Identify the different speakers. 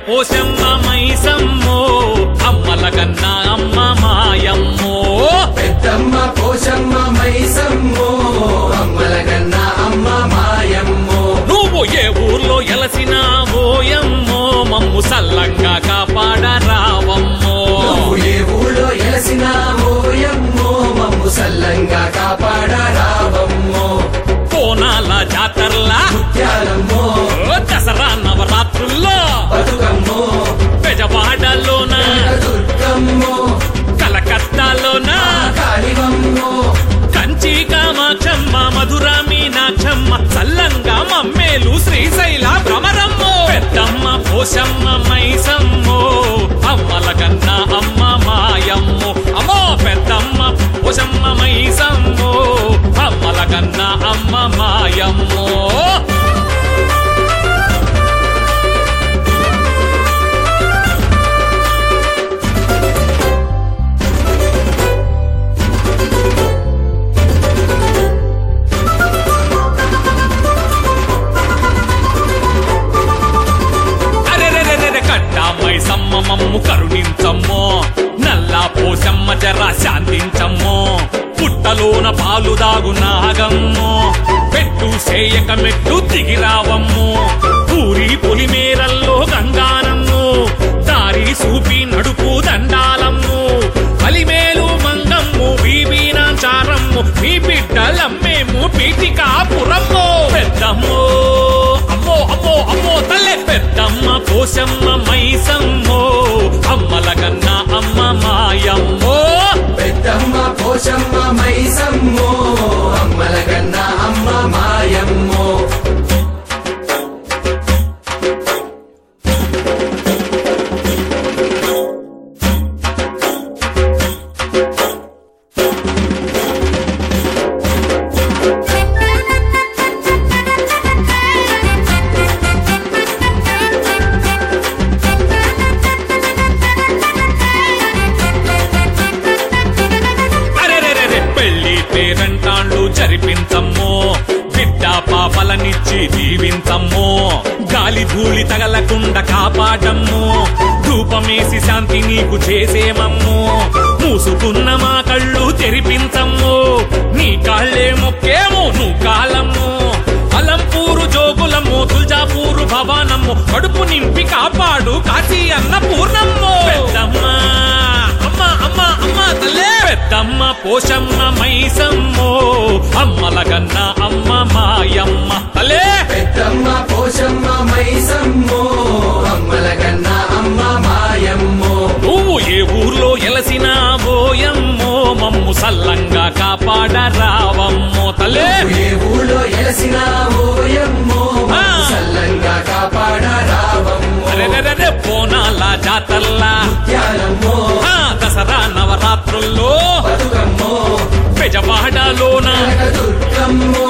Speaker 1: పోషమ్మ మైసమ్మో అమ్మల కన్నా అమ్మ మాయమ్మో
Speaker 2: పెద్దమ్మ పోషమ్మ మైసమ్మో అమ్మలగన్న అమ్మ మాయమ్మో
Speaker 1: నువ్వు ఏ ఊర్లో ఎలసినా ఓయమ్మో మమ్ము సల్లంగా కాపాడరావమ్మో
Speaker 2: నువ్వు ఏ ఊళ్ళో ఎలసిన ఓయమ్మో మమ్ము సల్లంగా కాపాడ రావమ్మో
Speaker 1: కోనాల జాతరలా
Speaker 2: ముత్యాలమ్మో
Speaker 1: ఓ దసరా నవరాత్రుల్లో
Speaker 2: బతుకమ్మో
Speaker 1: పెజవాడలోన
Speaker 2: దుర్గమ్మో
Speaker 1: కలకత్తాలోన
Speaker 2: కాళివమ్మో
Speaker 1: కంచి కామాక్షమ్మ మధుర మీనాక్షమ్మ చల్లంగా మమ్మేలు శ్రీశైల భ్రమరమ్మో పెద్దమ్మ పోషమ్మ మైసమ్మో అమ్మల కన్నా అమ్మ మాయమ్మో అమ్మో పెద్దమ్మ పోషమ్మ మైసమ్మో అమ్మల కన్నా అమ్మ మాయమ్మో అరెరెరెరెరె కట్టామై సమ్మమమ్ము కరుణించమ్మో నల్లా పోసమ్మ జర శాంతించమ్మో పుట్టలోన పాలు దాగు నాగమ్మో పెట్టు సేయక మెట్టు దిగిరావమ్మో పూరి పొలిమేరల్లో గంగానమ్ము దారి సూపి నడుపు దండాలమ్ము కలిమేలు మంగమ్ము వీవీనాచారమ్ము మీ బిడ్డలమ్మేము పీఠికాపురమ్మో పెద్దమ్మో అమ్మో అమ్మో అమ్మో తల్లే పెద్దమ్మ పోషమ్మ మైసమ్మో అమ్మల కన్నా అమ్మ మాయమ్మో
Speaker 2: పెద్దమ్మ పోషమ్మ మైసమ్మో అమ్మలగన్న అమ్మ మాయమ్మో
Speaker 1: అరెరెరెరె పెళ్లి పేరంటాళ్ళు జరిపించమ్మో బిడ్డ పాపలనిచ్చి దీవించమ్మో గాలి ధూళి తగలకుండా కాపాడమ్మో ధూపమేసి శాంతి నీకు చేసేమమ్మో మూసుకున్న మా కళ్ళు తెరిపించమ్మో నీ కాళ్ళే మొక్కేమో నువ్వు కాలమ్మో అలంపూరు జోగులమ్మో తుల్జాపూరు భవానమ్మో కడుపు నింపి కాపాడు కాశీ అన్న పూర్ణమ్మో పెద్దమ్మా అమ్మ అమ్మ అమ్మ తల్లే పెద్దమ్మ పోషమ్మ మైసమ్మో అమ్మల కన్నా అమ్మ మాయమ్మ తల్లే
Speaker 2: పెద్దమ్మ పోషమ్మ మైసమ్మో అమ్మలగన్న అమ్మ మాయమ్మో
Speaker 1: నువ్వు ఏ ఊర్లో ఎలసినా బోయమ్మో మమ్ము సల్లంగా కాపాడరావమ్మో తల్లే
Speaker 2: ఏ ఊళ్ళో ఎలసిన ఓయమ్మో
Speaker 1: ఆ.
Speaker 2: సల్లంగా కాపాడ రావమ్మో
Speaker 1: అరెరెరెరె బోనాల జాతర్లా
Speaker 2: ముత్యాలమ్మో
Speaker 1: ఆ దసరా నవరాత్రుల్లో
Speaker 2: బతుకమ్మో
Speaker 1: పెజవాడలోన
Speaker 2: దుర్గమ్మో